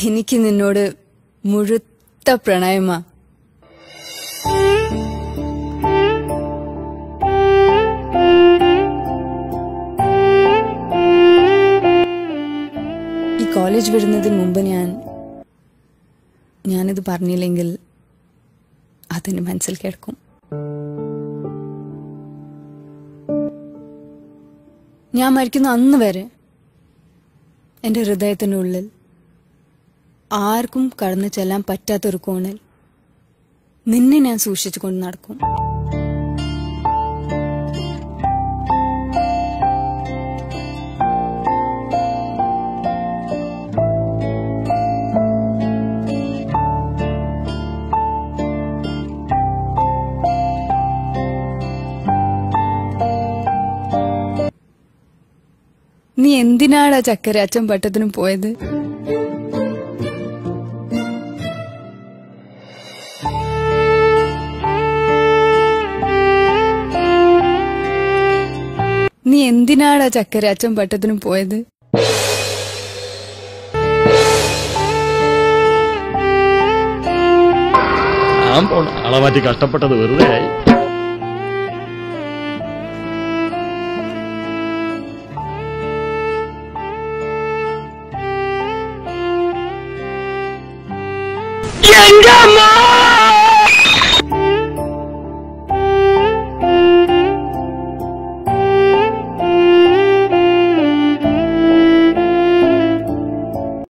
എനിക്ക് നിന്നോട് മുഴുത്ത പ്രണയമാ ഈ കോളേജ് വിടുന്നതിന് മുമ്പ് ഞാൻ ഞാനിത് പറഞ്ഞില്ലെങ്കിൽ അതിന് മനസ്സിൽ കിടക്കും ഞാൻ മരിക്കുന്ന അന്ന് വരെ എൻ്റെ ഹൃദയത്തിൻ്റെ ഉള്ളിൽ ആർക്കും കടന്നു ചെല്ലാൻ പറ്റാത്തൊരു കോണിൽ നിന്നെ ഞാൻ സൂക്ഷിച്ചുകൊണ്ട് നടക്കും നീ എന്തിനാടാ ചക്കര അച്ഛൻ പട്ടത്തിന് പോയത് നീ എന്തിനാടാ ചക്കര അച്ഛൻ പട്ടത്തിന് പോയത് ഞാൻ പോണ ആളെ മാറ്റി കഷ്ടപ്പെട്ടത് വെറുതെ ആയി എന്റെ അമ്മ